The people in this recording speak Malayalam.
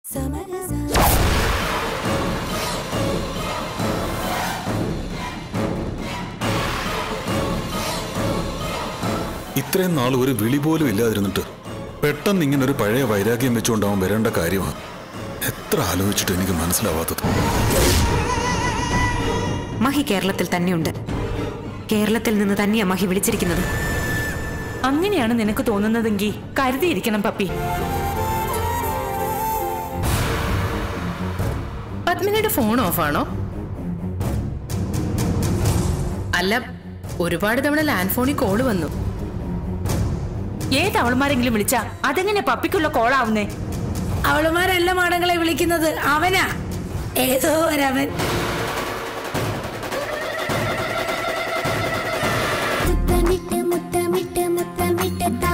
ഇത്രയും നാൾ ഒരു വിളി പോലും ഇല്ലാതിരുന്നിട്ട് പെട്ടെന്ന് ഇങ്ങനെ ഒരു പഴയ വൈരാഗ്യം വെച്ചുകൊണ്ടാവും വരേണ്ട കാര്യമാണ് എത്ര ആലോചിച്ചിട്ട് എനിക്ക് മനസ്സിലാവാത്തത് മഹി കേരളത്തിൽ തന്നെയുണ്ട് കേരളത്തിൽ നിന്ന് തന്നെയാ മഹി വിളിച്ചിരിക്കുന്നത് അങ്ങനെയാണ് നിനക്ക് തോന്നുന്നതെങ്കിൽ കരുതിയിരിക്കണം പപ്പി പത്മിനിയുടെ ഫോൺ ഓഫാണോ അല്ല ഒരുപാട് തവണ ലാൻഡ് ഫോണിൽ കോള് വന്നു ഏത് അവൾമാരെങ്കിലും വിളിച്ചാ അതെങ്ങനെ പപ്പിക്കുള്ള കോളാവുന്നേ അവളുമാരല്ല മാടങ്ങളെ വിളിക്കുന്നത് അവനാ ഏതോ ഒരവൻ മുത്തമിട്ട് മുത്തമിട്ട് മുത്തമിട്ട്